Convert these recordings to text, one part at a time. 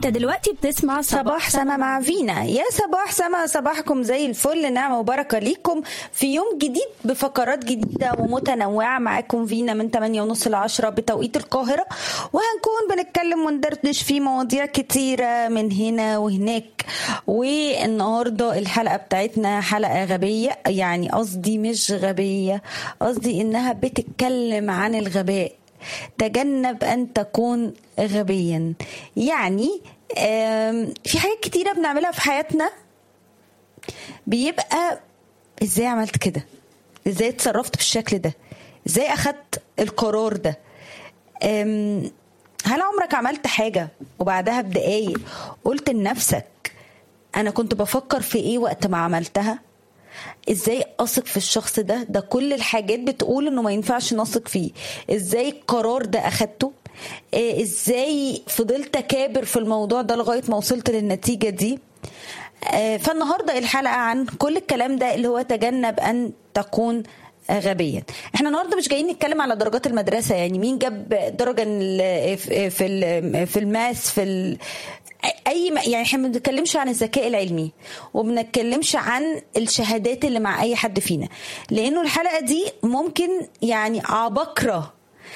انت دلوقتي بتسمع صباح سما مع فينا يا صباح سما صباحكم زي الفل نعمة وبركة ليكم في يوم جديد بفقرات جديدة ومتنوعة معاكم فينا من 8 ونص ل 10 بتوقيت القاهرة وهنكون بنتكلم وندردش في مواضيع كتيرة من هنا وهناك والنهاردة الحلقة بتاعتنا حلقة غبية يعني قصدي مش غبية قصدي انها بتتكلم عن الغباء تجنب ان تكون غبيا يعني في حاجات كتيرة بنعملها في حياتنا بيبقى ازاي عملت كده ازاي اتصرفت بالشكل ده ازاي اخدت القرار ده هل عمرك عملت حاجة وبعدها بدقايق قلت لنفسك انا كنت بفكر في ايه وقت ما عملتها ازاي اثق في الشخص ده ده كل الحاجات بتقول انه ما ينفعش نثق فيه ازاي القرار ده اخدته إيه ازاي فضلت اكابر في الموضوع ده لغايه ما وصلت للنتيجه دي آه فالنهارده الحلقه عن كل الكلام ده اللي هو تجنب ان تكون غبيا احنا النهارده مش جايين نتكلم على درجات المدرسه يعني مين جاب درجه في في الماس في ال... اي يعني احنا ما بنتكلمش عن الذكاء العلمي وما بنتكلمش عن الشهادات اللي مع اي حد فينا لانه الحلقه دي ممكن يعني عبقره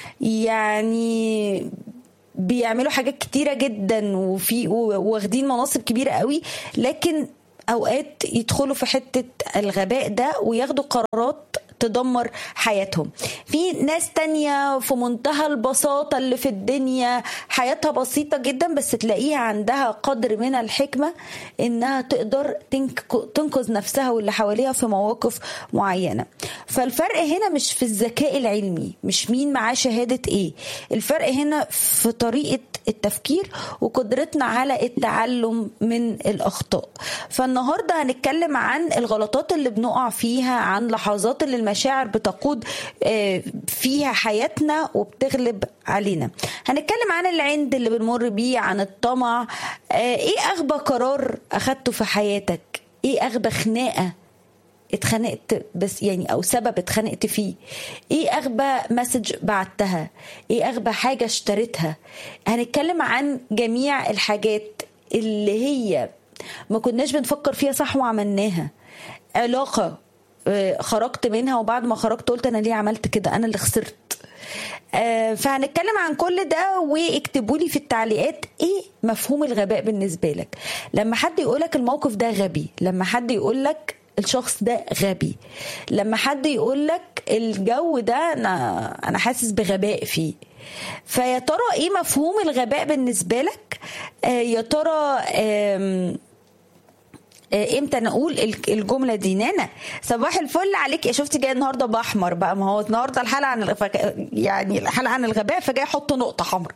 يعني بيعملوا حاجات كتيره جدا وفي واخدين مناصب كبيره قوي لكن اوقات يدخلوا في حته الغباء ده وياخدوا قرارات تدمر حياتهم في ناس تانية في منتهى البساطة اللي في الدنيا حياتها بسيطة جدا بس تلاقيها عندها قدر من الحكمة انها تقدر تنقذ نفسها واللي حواليها في مواقف معينة فالفرق هنا مش في الذكاء العلمي مش مين معاه شهادة ايه الفرق هنا في طريقة التفكير وقدرتنا على التعلم من الاخطاء فالنهارده هنتكلم عن الغلطات اللي بنقع فيها عن لحظات اللي المشاعر بتقود فيها حياتنا وبتغلب علينا هنتكلم عن العند اللي بنمر بيه عن الطمع ايه اغبى قرار اخدته في حياتك ايه اغبى خناقه اتخانقت بس يعني او سبب اتخانقت فيه ايه اغبى مسج بعتها ايه اغبى حاجه اشتريتها هنتكلم عن جميع الحاجات اللي هي ما كناش بنفكر فيها صح وعملناها علاقه خرجت منها وبعد ما خرجت قلت انا ليه عملت كده انا اللي خسرت فهنتكلم عن كل ده واكتبوا لي في التعليقات ايه مفهوم الغباء بالنسبه لك لما حد يقولك الموقف ده غبي لما حد يقولك الشخص ده غبي لما حد يقول لك الجو ده انا انا حاسس بغباء فيه فيا ترى ايه مفهوم الغباء بالنسبه لك آه يا ترى آه امتى نقول الجمله دي نانا صباح الفل عليك شفتي جاي النهارده باحمر بقى ما هو النهارده الحلقه عن الغ... يعني الحلقه عن الغباء فجاي احط نقطه حمراء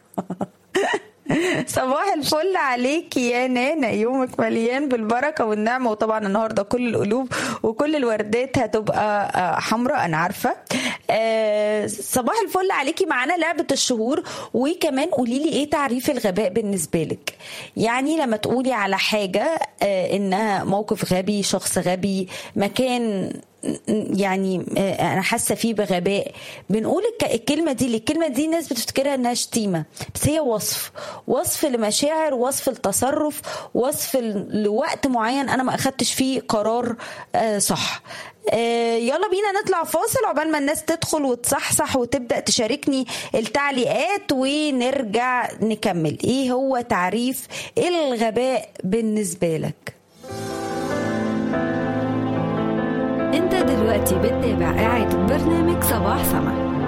صباح الفل عليك يا نانا يومك مليان بالبركة والنعمة وطبعا النهاردة كل القلوب وكل الوردات هتبقى حمراء أنا عارفة صباح الفل عليكي معانا لعبة الشهور وكمان قولي لي ايه تعريف الغباء بالنسبة لك يعني لما تقولي على حاجة انها موقف غبي شخص غبي مكان يعني انا حاسه فيه بغباء بنقول الكلمه دي الكلمه دي الناس بتفتكرها انها شتيمه بس هي وصف وصف لمشاعر وصف لتصرف وصف لوقت معين انا ما اخدتش فيه قرار صح يلا بينا نطلع فاصل عقبال ما الناس تدخل وتصحصح وتبدا تشاركني التعليقات ونرجع نكمل ايه هو تعريف الغباء بالنسبه لك انت دلوقتي بتتابع إعادة برنامج صباح سما